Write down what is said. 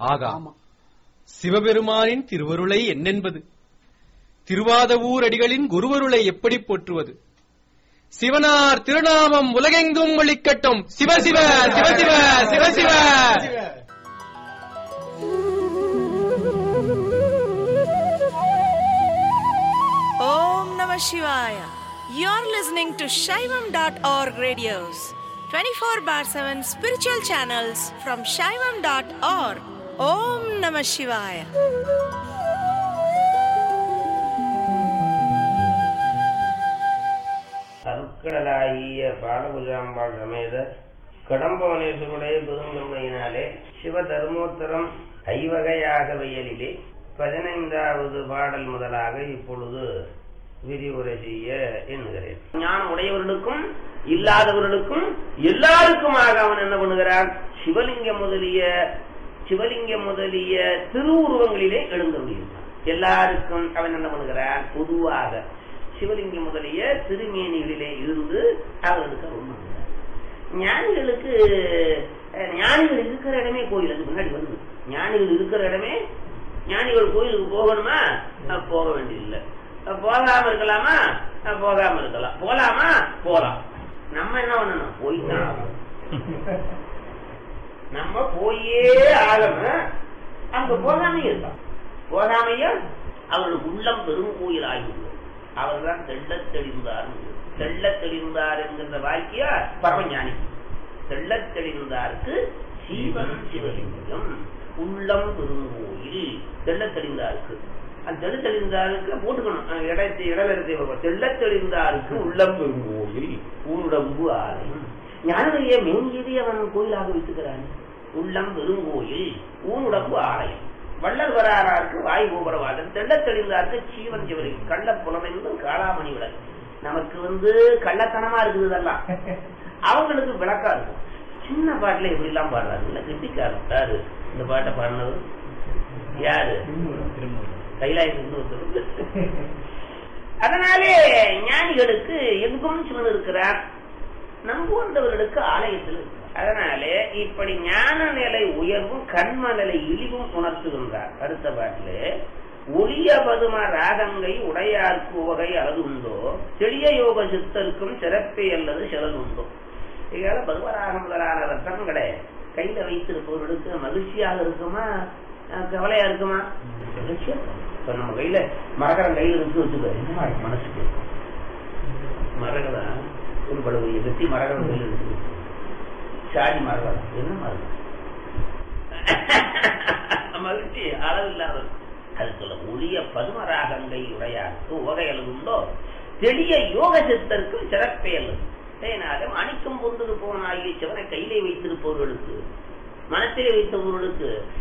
ஆகா ஆமா சிவபெருமானின் திருவருளை என்னென்பது திருவாதவூர் அடிகளின் குருவருளை எப்படி போற்றுவது சிவனார் திருநாமம் உலகெங்கும் ஒளிக்கட்டும் சிவசிவ சிவசிவ சிவசிவ Om Namah Shivaya. You're listening to Shaivam.org radios, 24 bar 7 spiritual channels from Shaivam.org. Om Namah Shivaya. அருட்கடலாகிய பாலபுஜாம்பாள் சமேத கடம்பவனேஸ்வருடைய பெருங்கருணையினாலே சிவ தர்மோத்தரம் ஐவகையாக வயலிலே பதினைந்தாவது பாடல் முதலாக இப்பொழுது விரிவுரை செய்ய எண்ணுகிறேன் ஞானம் உடையவர்களுக்கும் இல்லாதவர்களுக்கும் எல்லாருக்குமாக அவன் என்ன பண்ணுகிறான் சிவலிங்கம் முதலிய சிவலிங்கம் முதலிய திருவுருவங்களிலே எழுந்தருளியிருந்தான் எல்லாருக்கும் அவன் என்ன பண்ணுகிறான் பொதுவாக சிவலிங்கம் முதலிய திருமேனிகளிலே இருந்து அவர்களுக்கு அருள் பண்ணுகிறார் ஞானிகளுக்கு அஹ், ஞானிகள் இருக்கிற இடமே கோயில் அது முன்னாடி வருது ஞானிகள் இருக்கிற இடமே ஞானிகள் கோயிலுக்கு போகணுமா அஹ், போக வேண்டியதில்லை அஹ், போகாம இருக்கலாமா அஹ், போகாம இருக்கலாம் போலாமா போலாம் நம்ம என்ன பண்ணணும் போய்தான் ஆகணும். நம்ம போயே ஆகணும் அங்க போகாமையே இருக்கலாம் போகாமையா அவர்களுக்கு உள்ளம் பெரும் கோயில் ஆகிவிடும் அவர்தான் தெள்ளத் தெளிந்தார் தெள்ளத் தெளிந்தார் என்கின்ற வாக்கியா பரமஞானி தெள்ளத் தெளிந்தாருக்கு சீவன் சிவலிங்கம் உள்ளம் பெருங்கோயில் தெள்ளத் தெளிந்தாருக்கு அந்த தெள்ளத் தெளிந்தாருக்கு போட்டுக்கணும் அஹ் இடத்தை இடலத்தை தெள்ளத் தெளிந்தாருக்கு உள்ளம் பெருங்கோயில் ஊனுடம்பு ஆலயம் ஞானதைய மேங்கியதை அவன் கோயிலாக வைத்துக்கிறான் உள்ளம் பெருங்கோயில் ஊனுடம்பு ஆலயம் வள்ளல் வராராருக்கு வாய் கோபுரவாதம் தெள்ளத் தெளிந்தாருக்கு சீவன் சிவலிங்கம் கள்ள புலமென்றும் காளாமணி விளக்கு நமக்கு வந்து கள்ளத்தனமா இருக்குது இதெல்லாம் அவங்களுக்கு விளக்கா இருக்கும் சின்ன பாட்டுல இப்படி எல்லாம் பாடுறாரு இல்ல கெட்டிக்காரர் யாரு இந்த பாட்டை பாடினவர் யாரு கைலாயத்துக்கு ஒருத்தர் அதனாலே ஞானிகளுக்கு எங்கும் சிவன் இருக்கிறார் நம்புவந்தவர்களுக்கு ஆலயத்தில் இருக்கிறார் அதனாலே இப்படி ஞான நிலை உயர்வும் கண்ம நிலை இழிவும் உணர்த்துகின்றார் அடுத்த பாட்டிலே ஒளிய பதும ராகங்கை உடையார்க்கு உவகை அது உண்டோ செளிய யோக சித்தருக்கும் சிறப்பே அல்லது சிலது உண்டோ இதால பதுமராகம் முதலான ரத்தங்களை கையில வைத்திருப்பவர்களுக்கு மகிழ்ச்சியாக இருக்குமா அஹ் கவலையா இருக்குமா மகிழ்ச்சியா இருக்கும். இப்ப நம்ம கையில மரகரம் கையில இருக்கு வச்சுக்கோ என்னமா இருக்கு மனசுக்கு மரகதம் ஒரு பழுவைய வெட்டி மரகரம் கையில இருக்கு சாடி மரகதம் என்னமா இருக்கு மகிழ்ச்சி அளவில்லாத அது சொல்ல ஒளிய பதுமராகங்கை உடையாருக்கு உவகைகள் உண்டோ தெளிய யோக சித்தருக்கும் சிறப்பே அல்லது அதனால மணிக்கும் பொந்தது போனாகிய சிவனை கையிலே வைத்திருப்பவர்களுக்கு மனத்திலே வைத்தவர்களுக்கு